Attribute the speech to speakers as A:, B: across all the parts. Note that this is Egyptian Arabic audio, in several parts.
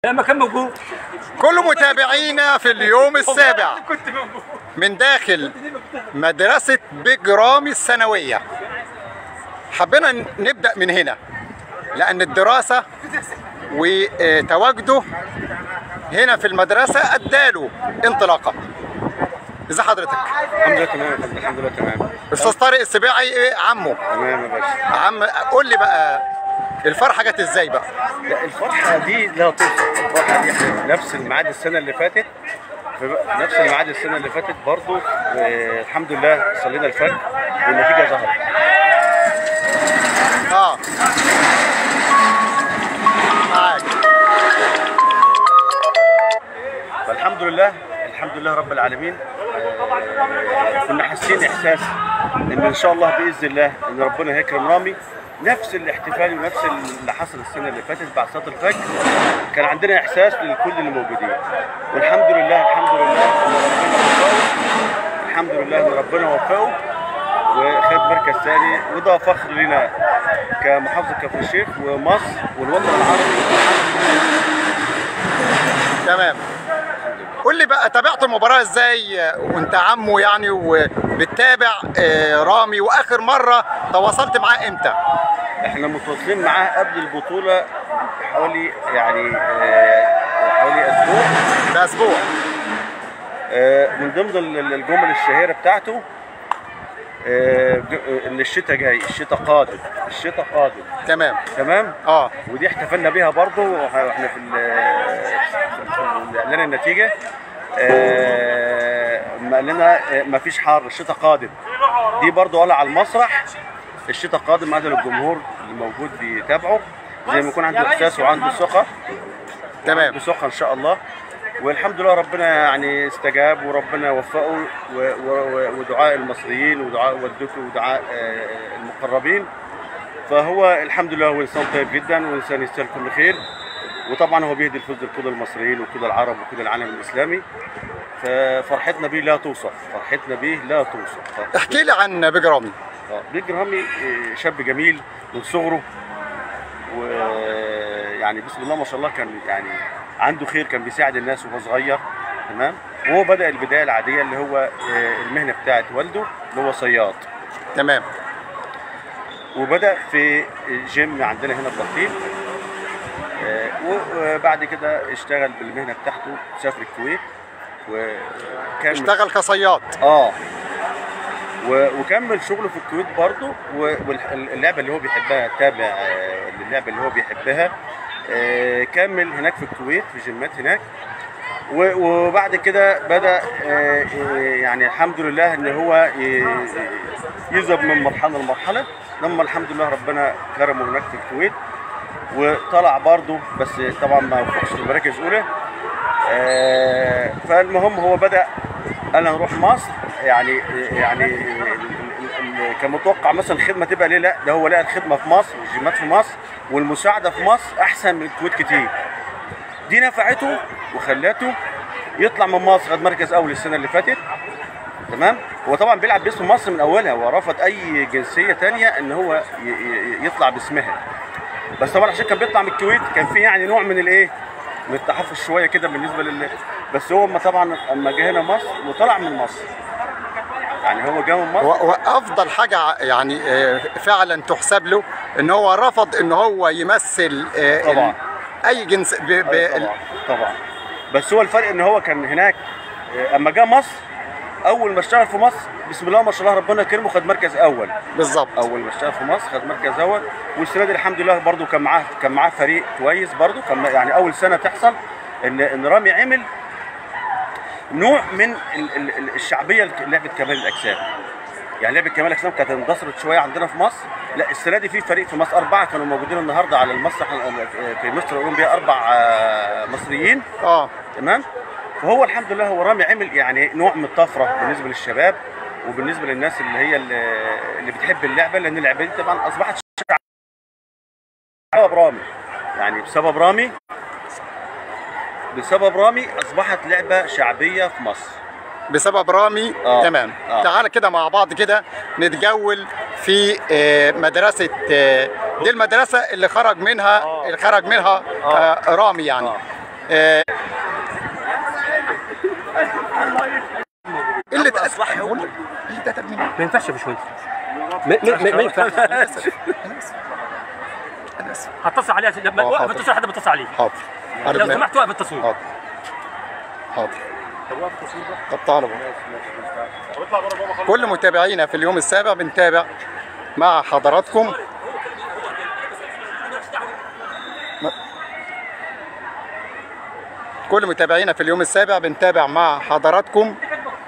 A: لما كان موجود
B: كل متابعينا في اليوم السابع
A: كنت موجود
B: من داخل مدرسة بيج رامي الثانوية حبينا نبدأ من هنا لأن الدراسة وتواجده هنا في المدرسة أداله انطلاقة ازي حضرتك؟
C: الحمد لله تمام يا فندم، الحمد لله تمام
B: استاذ طارق السباعي إيه عمه
C: تمام يا باشا
B: عم قول لي بقى الفرحة جت ازاي بقى؟
C: لا الفرحه دي لا توصف الفرحه دي احنا نفس الميعاد السنه اللي فاتت في نفس الميعاد السنه اللي فاتت برضو آه، الحمد لله صلينا الفجر والنتيجه ظهرت
B: اه معاك
C: فالحمد لله الحمد لله رب العالمين آه، كنا حاسين احساس ان ان شاء الله باذن الله ان ربنا هيكرم رامي نفس الاحتفال ونفس اللي حصل السنه اللي فاتت بعد صلاه الفجر كان عندنا احساس لكل اللي موجودين والحمد لله الحمد لله ان ربنا وفقه الحمد لله ان ربنا وفقه وخد مركز ثاني وده فخر لنا كمحافظه كفر الشيخ ومصر والوطن العربي
B: تمام قول لي بقى تابعت المباراة ازاي آه، وانت عمه يعني وبتتابع آه، رامي واخر مرة تواصلت معاه امتى؟
C: احنا متواصلين معاه قبل البطولة حوالي يعني آه، حوالي اسبوع
B: باسبوع
C: آه، من ضمن ال- ال- الجمل الشهيرة بتاعته آه، ج- آه، ان الشتاء جاي الشتاء قادم الشتاء قادم
B: تمام
C: تمام
B: اه
C: ودي احتفلنا بيها برضو واحنا في ال- في اعلان النتيجة آه، ما قال لنا آه، مفيش حر الشتاء قادم دي برضو قال على المسرح الشتاء قادم قال للجمهور اللي موجود بيتابعه زي ما يكون عنده احساس وعنده ثقه
B: تمام
C: بثقه ان شاء الله والحمد لله ربنا يعني استجاب وربنا وفقه و- و- ودعاء المصريين ودعاء والدته ودعاء آه، المقربين فهو الحمد لله هو انسان طيب جدا وانسان يستاهل كل خير وطبعا هو بيهدي الفوز لكل المصريين وكل العرب وكل العالم الاسلامي ففرحتنا بيه لا توصف فرحتنا بيه لا توصف
B: احكي لي عن بيج رامي
C: آه، بيج رامي آه، شاب جميل من صغره ويعني بسم الله ما شاء الله كان يعني عنده خير كان بيساعد الناس وهو صغير تمام وهو بدا البدايه العاديه اللي هو آه، المهنه بتاعت والده اللي هو صياد
B: تمام
C: وبدا في جيم عندنا هنا في بطيل آه، وبعد كده اشتغل بالمهنه بتاعته سافر الكويت وكان
B: اشتغل كصياد
C: اه و- وكمل شغله في الكويت برضه واللعبه اللي هو بيحبها تابع آه، للعبه اللي هو بيحبها آه، كمل هناك في الكويت في جيمات هناك و- وبعد كده بدا آه، آه، يعني الحمد لله ان هو ي- يذهب من مرحله لمرحله لما الحمد لله ربنا كرمه هناك في الكويت وطلع برضه بس طبعا ما وفقش في المراكز الاولى آه، فالمهم هو بدا انا نروح مصر يعني يعني ال- ال- ال- كان متوقع مثلا الخدمه تبقى ليه لا ده هو لقى الخدمه في مصر والجيمات في مصر والمساعده في مصر احسن من الكويت كتير دي نفعته وخلته يطلع من مصر خد مركز اول السنه اللي فاتت تمام هو طبعا بيلعب باسم مصر من اولها ورفض اي جنسيه تانية ان هو ي- ي- يطلع باسمها بس طبعا عشان كان بيطلع من الكويت كان في يعني نوع من الايه من التحفظ شويه كده بالنسبه لل بس هو اما طبعا اما جه هنا مصر وطلع من مصر يعني هو جه من مصر
B: و- وافضل حاجة ع- يعني آه، فعلا تحسب له ان هو رفض ان هو يمثل آه، ال-
C: طبعا.
B: اي جنس ب... ب...
C: أيوة طبعا طبعا بس هو الفرق ان هو كان هناك آه، اما جه مصر اول ما اشتغل في مصر بسم الله ما شاء الله ربنا كرمه خد مركز اول
B: بالظبط
C: اول ما اشتغل في مصر خد مركز اول والسنه دي الحمد لله برضو كان معاه كان معاه فريق كويس برضو كان مع- يعني اول سنه تحصل ان ان رامي عمل نوع من ال- ال- ال- الشعبيه لعبه كمال الاجسام يعني لعبه كمال الاجسام كانت اندثرت شويه عندنا في مصر لا السنه دي في فريق في مصر اربعه كانوا موجودين النهارده على المسرح في مصر الاولمبيه اربع آه، مصريين
B: اه
C: تمام فهو الحمد لله هو رامي عمل يعني نوع من الطفره بالنسبه للشباب وبالنسبه للناس اللي هي اللي, اللي بتحب اللعبه لان اللعبه دي طبعا اصبحت شع- بسبب رامي يعني بسبب رامي بسبب رامي اصبحت لعبه شعبيه في مصر
B: بسبب رامي
C: آه.
B: تمام
C: آه.
B: تعال كده مع بعض كده نتجول في آه، مدرسة آه، دي المدرسة اللي خرج منها
C: آه.
B: اللي خرج منها
C: آه.
B: آه، رامي يعني
C: آه.
B: آه، اللي اتقال اللي اتقال مين؟
A: ما ينفعش يا باشمهندس ما ما- ما- ما ينفعش
B: انا اسف انا اسف انا اسف
A: هتصل عليه عشان لما
B: آه،
A: وقف
B: حاضر.
A: التصوير حد بيتصل عليه
B: حاضر
A: لو
B: عرفنا.
A: سمحت وقف التصوير
B: حاضر حاضر طب تعالوا كل متابعينا في اليوم السابع بنتابع مع حضراتكم كل متابعينا في اليوم السابع بنتابع مع حضراتكم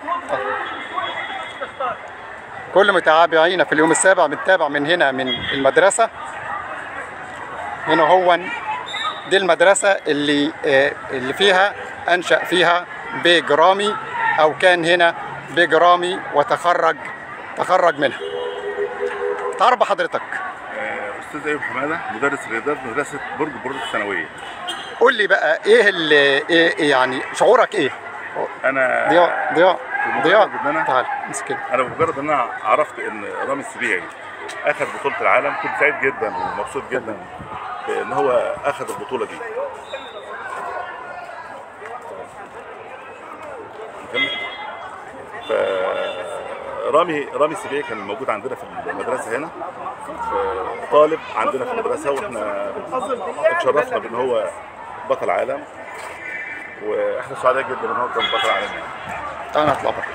B: كل متابعينا في اليوم السابع بنتابع من هنا من المدرسة هنا هو دي المدرسة اللي آه، اللي فيها أنشأ فيها بيج رامي أو كان هنا بيج رامي وتخرج تخرج منها تعرف حضرتك
D: استاذ ايوب حماده مدرس رياضيات مدرسه برج برج الثانويه
B: قول لي بقى ايه اللي إيه إيه يعني شعورك ايه
D: انا
B: ضياء ضياء ضياء
D: بمجرد إن أنا-
B: تعال امسك كده.
D: انا بمجرد ان انا عرفت ان رامي السبيعي اخذ بطوله العالم كنت سعيد جدا ومبسوط جدا بان هو اخذ البطوله دي نكمل؟ ف رامي رامي السبيعي كان موجود عندنا في المدرسه هنا ف- طالب عندنا في المدرسه واحنا اتشرفنا بان هو بطل عالم واحنا سعداء جدا ان هو كان بطل عالم يعني.
B: تعال نطلع بره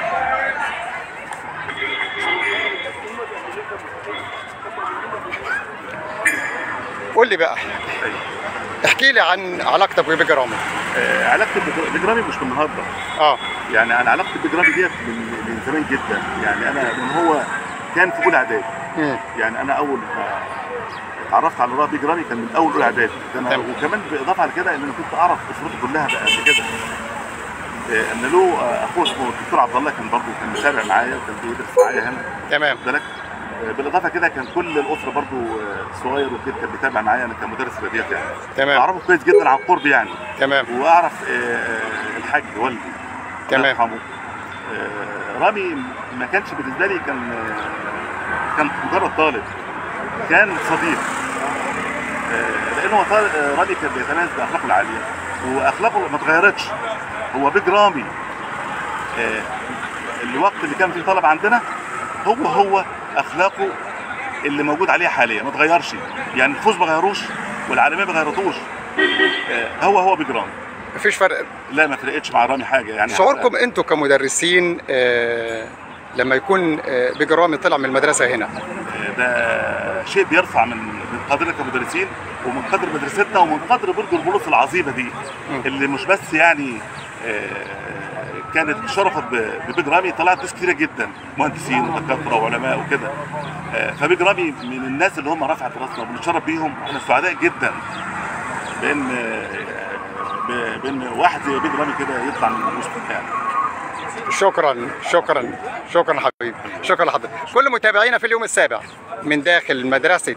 B: قول لي بقى احكي لي عن علاقتك ببيج رامي
D: آه، علاقتي بج- بجرامي مش من النهارده
B: اه
D: يعني انا علاقتي بجرامي ديت من من زمان جدا يعني انا من هو كان في اولى اعدادي
B: مم.
D: يعني انا اول ما اتعرفت على رامي جرامي كان من اول اولى اعدادي ده أنا
B: تمام.
D: وكمان بالاضافه على كده ان انا كنت اعرف اسرته كلها بقى قبل كده آه، ان له آه، اخوه اسمه الدكتور عبد الله كان برضه كان متابع معايا وكان بيدرس معايا هنا
B: تمام
D: واخد بالك آه، بالاضافه كده كان كل الاسره برضه آه، صغير وكده كان بيتابع معايا انا كمدرس رياضيات يعني
B: تمام
D: اعرفه كويس جدا عن قرب يعني
B: تمام
D: واعرف آه، آه، الحاج والدي
B: تمام.
D: الله يرحمه آه، رامي ما كانش بالنسبه لي كان آه، كان مجرد طالب كان صديق آه، لانه هو طالب- آه، رامي كان بيتميز باخلاقه العاليه واخلاقه ما اتغيرتش هو بيج رامي آه، الوقت اللي كان فيه طلب عندنا هو هو اخلاقه اللي موجود عليها حاليا ما اتغيرش يعني الفوز ما غيروش والعالميه ما غيرتوش آه، هو هو بيج رامي
B: مفيش فرق
D: لا ما فرقتش مع رامي حاجه يعني
B: شعوركم انتوا كمدرسين آه لما يكون آه بيج رامي طلع من المدرسه هنا
D: ده شيء بيرفع من من قدرنا كمدرسين ومن قدر مدرستنا ومن قدر برضه البلوص العظيمه دي اللي مش بس يعني آه، كانت شرفت ب- ببيج رامي طلعت ناس كتيره جدا مهندسين ودكاتره وعلماء وكده آه، فبيج رامي من الناس اللي هم رفعت راسنا وبنتشرف بيهم احنا سعداء جدا بان آه، ب- بان واحد زي بيج رامي كده يطلع من وسط يعني
B: شكرا شكرا شكرا حبيبي شكرا لحضرتك كل متابعينا في اليوم السابع من داخل مدرسة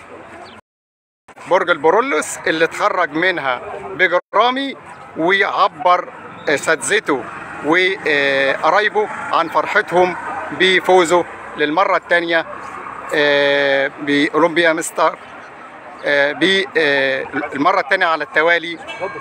B: برج البرولوس اللي اتخرج منها بيج رامي وعبر اساتذته وقرايبه عن فرحتهم بفوزه للمرة الثانية بأولمبيا مستر بالمرة الثانية على التوالي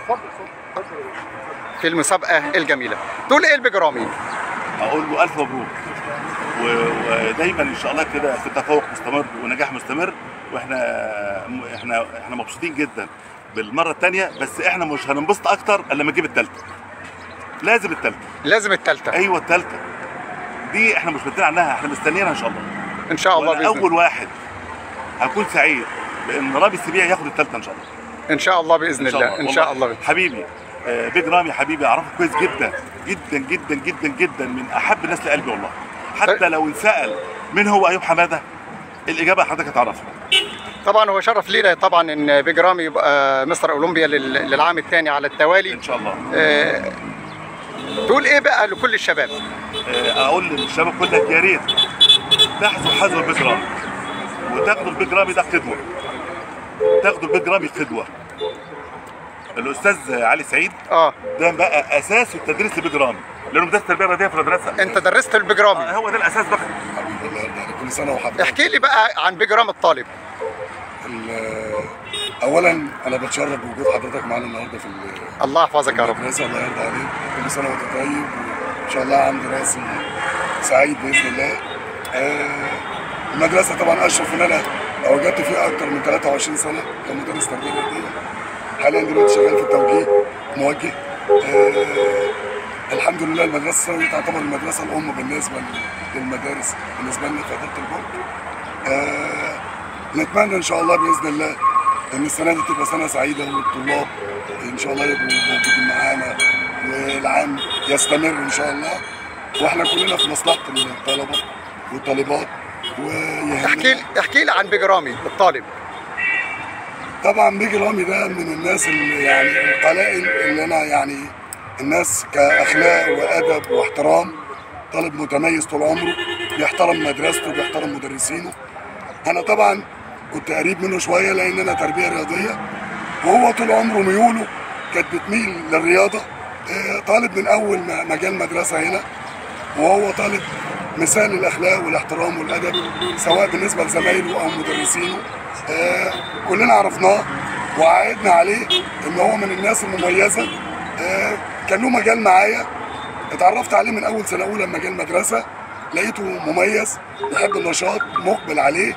B: في المسابقة الجميلة تقول ايه البيج رامي؟
D: اقول له الف مبروك و- ودايما ان شاء الله كده في تفوق مستمر ونجاح مستمر واحنا احنا احنا مبسوطين جدا بالمره الثانيه بس احنا مش هننبسط اكتر الا لما نجيب الثالثه لازم الثالثه
B: لازم الثالثة
D: ايوه الثالثه دي احنا مش مستنيين عنها احنا مستنيينها ان شاء الله
B: ان شاء الله
D: وانا
B: باذن
D: اول واحد هكون سعيد بان رامي السبيعي ياخد الثالثه ان شاء الله
B: ان شاء الله باذن الله ان شاء الله
D: والله حبيبي آه، بيج رامي حبيبي اعرفه كويس جدا جدا جدا جدا جدا من احب الناس لقلبي والله حتى لو انسال من هو ايوب حماده الاجابه حضرتك هتعرفها
B: طبعا هو شرف لينا طبعا ان بيج رامي يبقى مستر اولمبيا لل- للعام الثاني على التوالي
D: ان شاء الله
B: آه، تقول ايه بقى لكل الشباب
D: آه، اقول للشباب كلك يا ريت تحذوا حذو البيج رامي وتاخدوا البيج رامي ده قدوه تاخدوا البيج رامي قدوه الاستاذ علي سعيد
B: اه
D: ده بقى اساس التدريس لبيج رامي لانه مدرس التربيه الرياضيه في المدرسه
B: انت درست البيج رامي
D: آه، هو ده الاساس بقى
E: الحمد لله يعني كل سنه وحضرتك
B: احكي لي بقى عن بيج رامي الطالب
E: ال- اولا انا بتشرف بوجود حضرتك معانا النهارده في ال-
B: الله يحفظك يا رب
E: المدرسه الله يرضى عليك كل سنه وانت طيب وان شاء الله عند راسم سعيد باذن الله آه، المدرسه طبعا اشرف ان انا وجدت فيها اكتر من 23 سنه كمدرس تربيه رياضيه حاليا دلوقتي شغال في التوجيه موجه آه، الحمد لله المدرسه الثانويه تعتبر المدرسه الام بالنسبه للمدارس بالنسبه لنا في اداره البرج آه، نتمنى ان شاء الله باذن الله ان السنه دي تبقى سنه سعيده والطلاب ان شاء الله يبقوا موجودين معانا والعام يستمر ان شاء الله واحنا كلنا في مصلحه الطلبه والطالبات ويهمنا
B: احكي لي احكي لي عن بيج رامي الطالب
E: طبعا بيجي رامي ده من الناس اللي يعني القلائل اللي انا يعني الناس كاخلاق وادب واحترام طالب متميز طول عمره بيحترم مدرسته بيحترم مدرسينه انا طبعا كنت قريب منه شويه لان انا تربيه رياضيه وهو طول عمره ميوله كانت بتميل للرياضه آه، طالب من اول ما مجال مدرسه هنا وهو طالب مثال الاخلاق والاحترام والادب سواء بالنسبه لزمايله او مدرسينه آه كلنا عرفناه وعايدنا عليه ان هو من الناس المميزه آه كان له مجال معايا اتعرفت عليه من اول سنه اولى مجال مدرسه لقيته مميز يحب النشاط مقبل عليه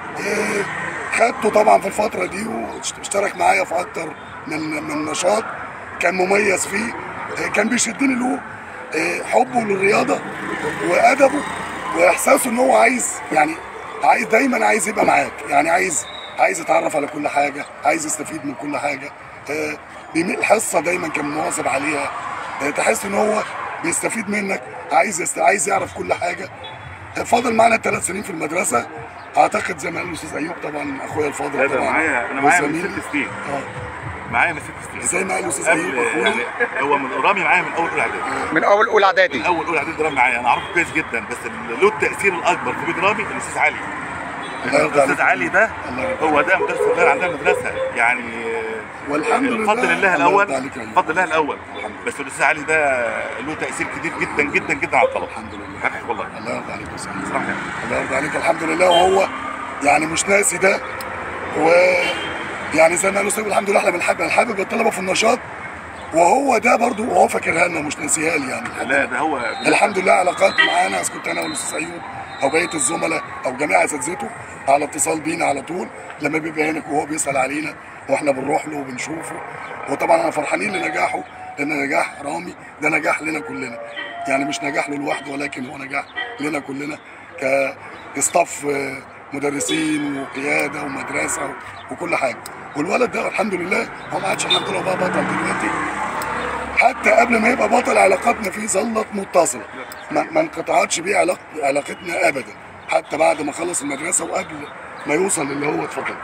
E: آه خدته طبعا في الفتره دي واشترك معايا في اكتر من من نشاط كان مميز فيه آه كان بيشدني له آه، حبه للرياضه وادبه واحساسه ان هو عايز يعني عايز دايما عايز يبقى معاك يعني عايز عايز يتعرف على كل حاجه عايز يستفيد من كل حاجه آه، بيميل الحصه دايما كان مواظب عليها آه، تحس ان هو بيستفيد منك عايز يست... عايز يعرف كل حاجه آه، فاضل معانا ثلاث سنين في المدرسه اعتقد زي ما قال الاستاذ ايوب طبعا اخويا الفاضل
D: لا ده
E: طبعا
D: معايا انا معايا من
E: وزميلي.
D: ست سنين
E: اه
D: معايا من ست سنين
E: زي ما قال الاستاذ
D: قبل
E: ايوب اخويا
D: يعني هو من رامي معايا من اول اولى اعدادي
B: من اول اولى اعدادي
D: من اول اولى اعدادي رامي معايا انا عارفه كويس جدا بس اللي له التاثير الاكبر في بيت رامي الاستاذ علي
E: الله يرضى
D: الاستاذ
E: عليك.
D: علي ده
E: الله يرضى
D: هو ده مدرس الصغير عندنا المدرسه يعني
E: والحمد لله
D: بفضل الله
E: الله
D: الاول
E: يرضى عليك يا أيوب.
D: بفضل الله الاول بس الاستاذ علي ده له تاثير كبير جدا جدا جدا على الطلبه
E: الحمد لله
D: حقيقي والله
E: الله يرضى عليك يا سيدي
D: صراحه يعني.
E: الله يرضى عليك الحمد لله وهو يعني مش ناسي ده و يعني زي ما قالوا سيدي الحمد لله احنا بنحب بنحبب الطلبه في النشاط وهو ده برضو وهو فاكرها لنا مش ناسيها لي يعني
D: لا ده هو
E: الحمد لله علاقات معانا اذا كنت انا والاستاذ ايوب او بقيه الزملاء او جميع اساتذته على اتصال بينا على طول لما بيبقى هناك وهو بيسال علينا واحنا بنروح له وبنشوفه وطبعا انا فرحانين لنجاحه لان نجاح رامي ده نجاح لنا كلنا يعني مش نجاح له لوحده ولكن هو نجاح لنا كلنا كاستاف آه، مدرسين وقياده ومدرسه وكل حاجه والولد ده الحمد لله هو ما عادش الحمد لله بقى بطل دلوقتي حتى قبل ما يبقى بطل علاقاتنا فيه ظلت متصله ما ما انقطعتش بيه علاق... علاقتنا ابدا حتى بعد ما خلص المدرسه وقبل ما يوصل للي هو اتفضل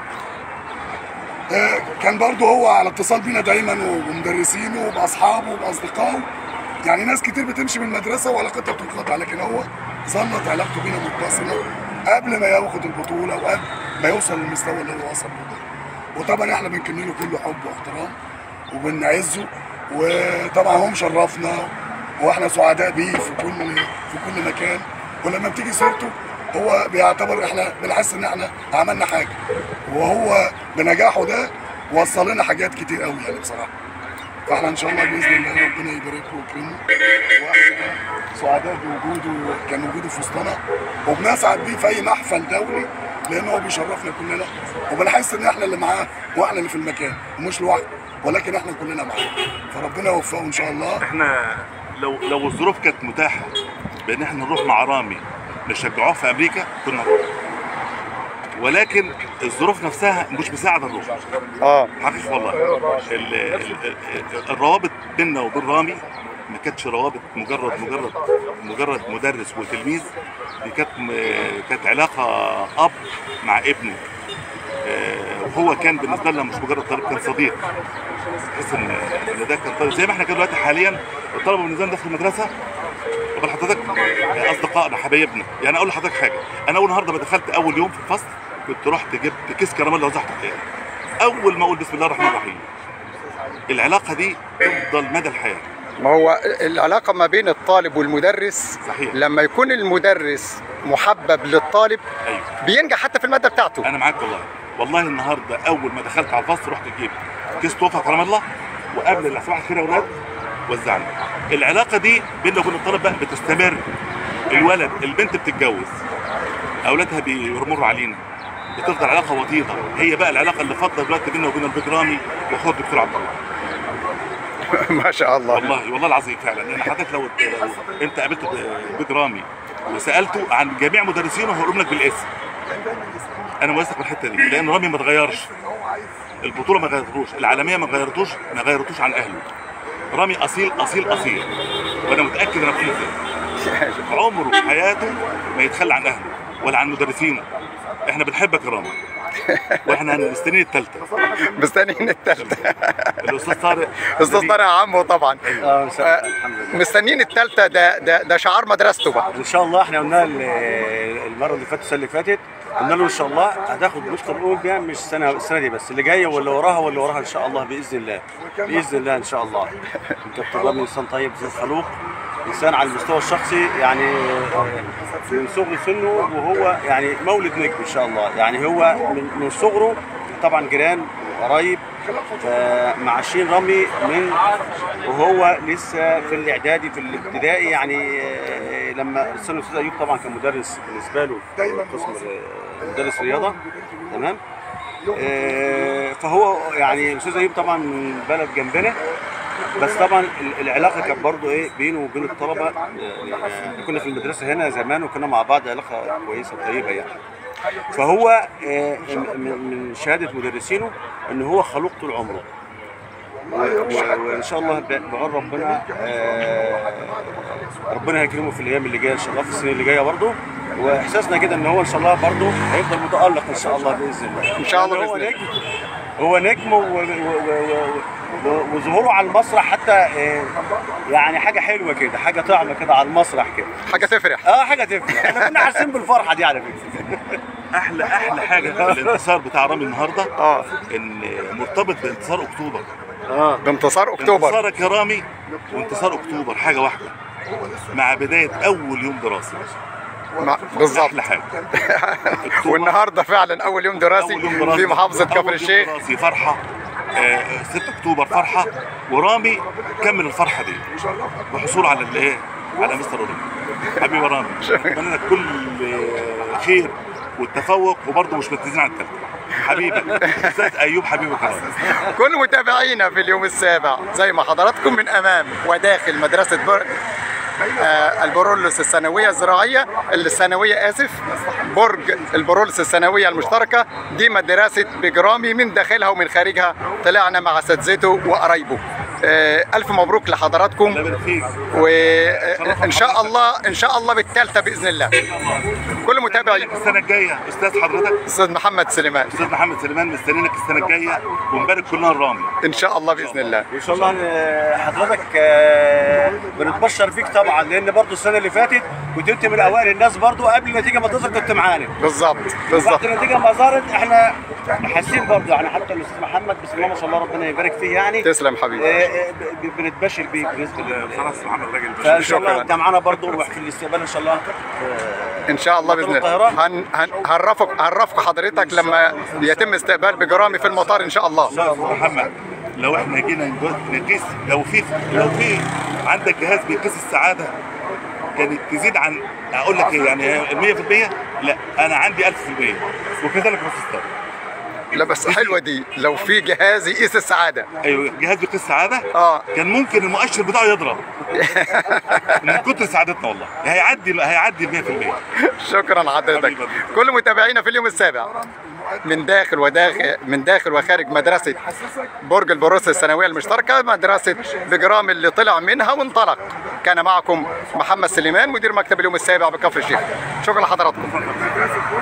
E: آه، كان برضه هو على اتصال بينا دايما وبمدرسينه وباصحابه وباصدقائه يعني ناس كتير بتمشي من المدرسه وعلاقتها بتنقطع لكن هو ظلت علاقته بينا متصله قبل ما ياخد البطوله وقبل ما يوصل للمستوى اللي هو وصل له ده وطبعا احنا بنكن له كل حب واحترام وبنعزه وطبعا هو مشرفنا واحنا سعداء بيه في كل في كل مكان ولما بتيجي سيرته هو بيعتبر احنا بنحس ان احنا عملنا حاجه وهو بنجاحه ده وصل لنا حاجات كتير قوي يعني بصراحه فاحنا ان شاء الله باذن الله ربنا يبارك له ويكرمه واحنا سعداء بوجوده كان وجوده في وسطنا وبنسعد بيه في اي محفل دولي لان هو بيشرفنا كلنا وبنحس ان احنا اللي معاه واحنا اللي في المكان ومش لوحده ولكن احنا كلنا معاه فربنا يوفقه ان شاء الله
D: احنا لو لو الظروف كانت متاحه بان احنا نروح مع رامي نشجعوه في امريكا كنا نروح ولكن الظروف نفسها مش مساعده نروح
B: اه
D: حقيقي والله ال- ال- ال- الروابط بيننا وبين رامي ما كانتش روابط مجرد مجرد مجرد مدرس وتلميذ دي كانت م- كانت علاقه اب مع ابنه آه، وهو كان بالنسبه لنا مش مجرد طالب كان صديق تحس ان ان ده كان طالب زي ما احنا كده دلوقتي حاليا الطلبه بالنسبه لنا داخل المدرسه قبل حضرتك اصدقائنا حبايبنا يعني اقول لحضرتك حاجه انا اول النهارده ما دخلت اول يوم في الفصل كنت رحت جبت كيس كراميل وزعته عليها اول ما اقول بسم الله الرحمن الرحيم العلاقه دي تفضل مدى الحياه
B: ما هو العلاقة ما بين الطالب والمدرس
D: صحيح.
B: لما يكون المدرس محبب للطالب
D: ايوه
B: بينجح حتى في المادة بتاعته
D: انا معاك والله والله النهارده اول ما دخلت على الفصل رحت جيب كيس توفه كرم الله وقبل لو سمحت كده يا اولاد وزعنا العلاقه دي بيننا وبين الطلب بقى بتستمر الولد البنت بتتجوز اولادها بيمروا علينا بتفضل علاقه وطيده هي بقى العلاقه اللي فاضله دلوقتي بيننا وبين البجرامي واخوات الدكتور عبد الله
B: ما شاء الله
D: والله والله العظيم فعلا يعني حضرتك لو, لو انت قابلت بجرامي وسالته عن جميع مدرسينه هيقول لك بالاسم انا موثق من الحته دي لان رامي ما اتغيرش البطوله ما غيرتوش العالميه ما غيرتوش ما غيرتوش عن اهله رامي اصيل اصيل اصيل وانا متاكد انا بقول ازاي عمره في حياته ما يتخلى عن اهله ولا عن مدرسينه احنا بنحبك يا رامي واحنا مستنيين الثالثه
B: مستنيين التالتة
D: الاستاذ طارق
B: استاذ طارق عمو طبعا
C: اه إن شاء الله. الحمد لله
B: مستنيين التالتة ده ده ده شعار مدرسته بقى
C: ان شاء الله احنا قلنا ال- المره اللي فاتت السنه اللي فاتت قلنا له ان شاء الله هتاخد مستر اولمبيا مش السنه السنه دي بس اللي جايه واللي وراها واللي وراها ان شاء الله باذن الله باذن الله ان شاء الله الكابتن رامي انسان طيب انسان خلوق انسان على المستوى الشخصي يعني آه، من صغر سنه وهو يعني مولد نجم ان شاء الله يعني هو من من صغره طبعا جيران وقرايب فمعاشين رامي من وهو لسه في الاعدادي في الابتدائي يعني آه، لما ارسله الاستاذ ايوب طبعا كان مدرس بالنسبه له في قسم ال- مدرس رياضه تمام آه، فهو يعني الاستاذ ايوب طبعا من بلد جنبنا بس طبعا ال- العلاقه كانت برضه ايه بينه وبين الطلبه يعني آه، كنا في المدرسه هنا زمان وكنا مع بعض علاقه كويسه طيبه يعني فهو آه، من من شهاده مدرسينه ان هو خلوق طول عمره و- و- وان شاء الله ب- بغير ربنا آه، ربنا هيكرمه في الايام اللي جايه ان شاء الله في السنين اللي جايه برضه واحساسنا كده ان هو ان شاء الله برضه هيفضل متالق ان شاء الله باذن الله
B: إن شاء الله
C: لأن هو
B: بإذن الله.
C: نجم هو نجم و- و- و- و- و- وظهوره على المسرح حتى آه، يعني حاجه حلوه كده حاجه طعمه كده على المسرح كده
B: حاجة تفرح
C: اه حاجه تفرح احنا كنا حاسين بالفرحه دي على فكره
D: احلى احلى حاجه في الانتصار بتاع رامي النهارده
B: اه
D: ان مرتبط بانتصار اكتوبر
B: بانتصار اكتوبر
D: انتصارك يا رامي وانتصار اكتوبر حاجه واحده مع بدايه اول يوم دراسي
B: مع- بالظبط
D: احلى حاجه أكتوبر
B: والنهارده فعلا اول يوم دراسي
D: أول يوم دراسي.
B: في محافظة
D: أول
B: كفر
D: يوم
B: الشيخ
D: دراسي فرحه آه 6 اكتوبر فرحه ورامي كمل الفرحه دي بحصول على الايه على مستر رامي حبيبي يا رامي اتمنى لك كل آه، خير والتفوق وبرضه مش مركزين على التالتة حبيبك استاذ ايوب حبيبك يا رامي
B: كل متابعينا في اليوم السابع زي ما حضراتكم من امام وداخل مدرسه بر... آه البرولوس الثانويه الزراعيه الثانويه اسف برج البرولوس الثانويه المشتركه دي مدرسه بجرامي من داخلها ومن خارجها طلعنا مع اساتذته وقرايبه آه الف مبروك لحضراتكم
D: الله يبارك فيك
B: وان شاء الله ان شاء الله بالثالثه باذن الله كل متابعي
D: السنه الجايه استاذ حضرتك
B: استاذ محمد سليمان
D: استاذ محمد سليمان مستنينك السنه الجايه ونبارك كلنا الرامي
B: ان شاء الله باذن الله
C: وان شاء الله آه، حضرتك آه، بنتبشر فيك طبعا لان برضو السنه اللي فاتت كنت انت من اوائل الناس برضو قبل النتيجه ما تظهر كنت معانا
B: بالظبط
C: وبعد
B: بالظبط
C: النتيجه ما ظهرت احنا حاسين برضو يعني حتى الاستاذ محمد بسم الله ما شاء الله ربنا يبارك فيه يعني
B: تسلم حبيبي
C: آه، آه، ب- ب- بنتبشر بيه بالنسبه لل-
D: خلاص محمد راجل
C: فان شاء الله
B: شكراً.
C: انت معانا برضو في الاستقبال ان شاء الله
B: ان شاء الله باذن الله هن هن هنرفق هنرفق حضرتك لما يتم استقبال بجرامي في المطار ان شاء الله
D: محمد لو احنا جينا نجو- نقيس لو في لو في عندك جهاز بيقيس السعاده كانت تزيد عن اقول لك ايه يعني ال 100% لا انا عندي 1000% وكذلك بروفيسور
B: لا بس حلوه دي لو في جهاز يقيس السعاده
D: ايوه جهاز بيقيس السعاده
B: اه
D: كان ممكن المؤشر بتاعه يضرب من كتر سعادتنا والله هيعدي هيعدي ال 100%
B: شكرا حضرتك
D: حبيبي.
B: كل متابعينا في اليوم السابع من داخل وداخل من داخل وخارج مدرسه برج البروس الثانويه المشتركه مدرسه بجرام اللي طلع منها وانطلق كان معكم محمد سليمان مدير مكتب اليوم السابع بكفر الشيخ شكرا لحضراتكم